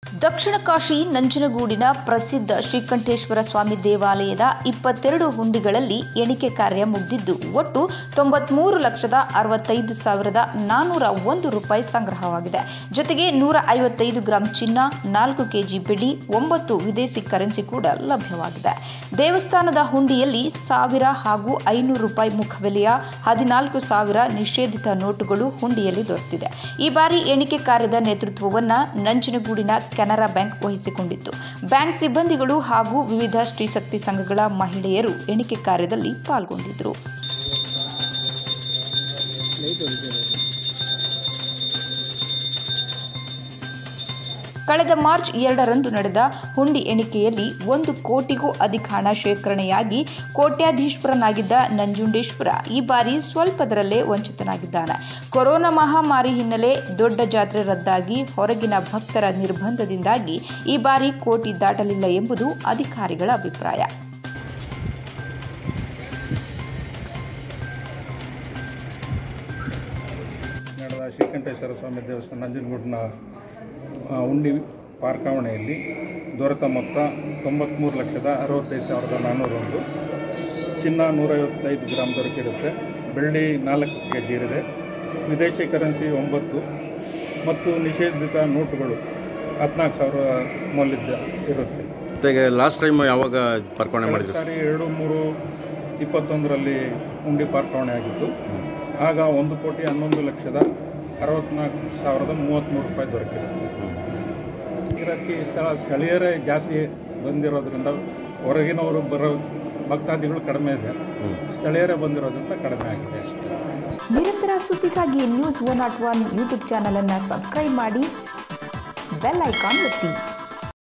ದಕ್ಷಿಣ ಕಾಶಿ ನಂಜನಗೂಡಿನ ಪ್ರಸಿದ್ಧ ಶ್ರೀಕಂಠೇಶ್ವರ ಸ್ವಾಮಿ ದೇವಾಲಯದ ಇಪ್ಪತ್ತೆರಡು ಹುಂಡಿಗಳಲ್ಲಿ ಎಣಿಕೆ ಕಾರ್ಯ ಮುಗಿದಿದ್ದು ಒಟ್ಟು ತೊಂಬತ್ಮೂರು ಲಕ್ಷದ ಅರವತ್ತೈದು ಸಾವಿರದ ನಾನ್ನೂರ ಒಂದು ರೂಪಾಯಿ ಸಂಗ್ರಹವಾಗಿದೆ ಜೊತೆಗೆ ನೂರ ಐವತ್ತೈದು ಗ್ರಾಂ ಚಿನ್ನ ನಾಲ್ಕು ಕೆಜಿ ಬೆಳ್ಳಿ ಒಂಬತ್ತು ವಿದೇಶಿ ಕರೆನ್ಸಿ ಕೂಡ ಲಭ್ಯವಾಗಿದೆ ದೇವಸ್ಥಾನದ ಹುಂಡಿಯಲ್ಲಿ ಸಾವಿರ ಹಾಗೂ ಐನೂರು ರೂಪಾಯಿ ಮುಖಬೆಲೆಯ ಹದಿನಾಲ್ಕು ಸಾವಿರ ನಿಷೇಧಿತ ನೋಟುಗಳು ಹುಂಡಿಯಲ್ಲಿ ದೊರೆತಿದೆ ಈ ಬಾರಿ ಎಣಿಕೆ ಕಾರ್ಯದ ನೇತೃತ್ವವನ್ನು ನಂಜನಗೂಡಿನ ಕೆನರಾ ಬ್ಯಾಂಕ್ ವಹಿಸಿಕೊಂಡಿತ್ತು ಬ್ಯಾಂಕ್ ಸಿಬ್ಬಂದಿಗಳು ಹಾಗೂ ವಿವಿಧ ಸ್ತ್ರೀಶಕ್ತಿ ಸಂಘಗಳ ಮಹಿಳೆಯರು ಎಣಿಕೆ ಕಾರ್ಯದಲ್ಲಿ ಪಾಲ್ಗೊಂಡಿದ್ದರು ಕಳೆದ ಮಾರ್ಚ್ ಎರಡರಂದು ನಡೆದ ಹುಂಡಿ ಎಣಿಕೆಯಲ್ಲಿ ಒಂದು ಕೋಟಿಗೂ ಅಧಿಕ ಹಣ ಶೇಖರಣೆಯಾಗಿ ಕೋಟ್ಯಾಧೀಶ್ವರನಾಗಿದ್ದ ನಂಜುಂಡೇಶ್ವರ ಈ ಬಾರಿ ಸ್ವಲ್ಪದರಲ್ಲೇ ವಂಚಿತನಾಗಿದ್ದಾನೆ ಕೊರೋನಾ ಮಹಾಮಾರಿ ಹಿನ್ನೆಲೆ ದೊಡ್ಡ ಜಾತ್ರೆ ರದ್ದಾಗಿ ಹೊರಗಿನ ಭಕ್ತರ ನಿರ್ಬಂಧದಿಂದಾಗಿ ಈ ಬಾರಿ ಕೋಟಿ ದಾಟಲಿಲ್ಲ ಎಂಬುದು ಅಧಿಕಾರಿಗಳ ಅಭಿಪ್ರಾಯ ನಡೆದ ಶ್ರೀಕಂಠೇಶ್ವರ ಸ್ವಾಮಿ ದೇವಸ್ಥಾನ ನಂಜನಗೂಡಿನ ಆ, ಉಂಡಿ ಪಾರ್ಕಾವಣೆಯಲ್ಲಿ ದೊರೆತ ಮೊತ್ತ ತೊಂಬತ್ತ್ಮೂರು ಲಕ್ಷದ ಅರವತ್ತೈದು ಸಾವಿರದ ನಾನ್ನೂರೊಂದು ಚಿನ್ನ ನೂರೈವತ್ತೈದು ಗ್ರಾಮ್ ದೊರಕಿರುತ್ತೆ ಬೆಳ್ಳಿ ನಾಲ್ಕು ಕೆ ಜಿ ಇರಿದೆ ವಿದೇಶಿ ಕರೆನ್ಸಿ ಒಂಬತ್ತು ಮತ್ತು ನಿಷೇಧಿತ ನೋಟುಗಳು ಹದಿನಾಲ್ಕು ಸಾವಿರ ಮೌಲ್ಯದ ಇರುತ್ತೆ ಜೊತೆಗೆ ಲಾಸ್ಟ್ ಟೈಮ್ ಯಾವಾಗ ಪಾರ್ಕಣೆ ಕಳೆದ ಮಾಡಿದ್ರು ಸಾರಿ ಎರಡು ಮೂರು ಇಪ್ಪತ್ತೊಂದರಲ್ಲಿ ಉಂಡಿ ಪಾರ್ಕಾವಣೆ ಆಗಿತ್ತು ಆಗ ಒಂದು ಕೋಟಿ ಹನ್ನೊಂದು ಲಕ್ಷದ ಅರವತ್ನಾಲ್ಕು ಸಾವಿರದ ಮೂವತ್ತ್ಮೂರು ರೂಪಾಯಿ ದೊರಕಿರುತ್ತೆ ಇದಕ್ಕೆ ಸ್ಥಳ ಸ್ಥಳೀಯರೇ ಜಾಸ್ತಿ ಬಂದಿರೋದ್ರಿಂದ ಹೊರಗಿನವರು ಬರೋ ಭಕ್ತಾದಿಗಳು ಕಡಿಮೆ ಇದೆ ಸ್ಥಳೀಯರೇ ಬಂದಿರೋದ್ರಿಂದ ಕಡಿಮೆ ಆಗಿದೆ ಅಷ್ಟೇ ನಿರಂತರ ಸುದ್ದಿಗಾಗಿ news one not one YouTube channel ಅನ್ನು ಸಬ್ಸ್ಕ್ರೈಬ್ ಮಾಡಿ ಬೆಲ್ ಐಕಾನ್ ಒತ್ತಿ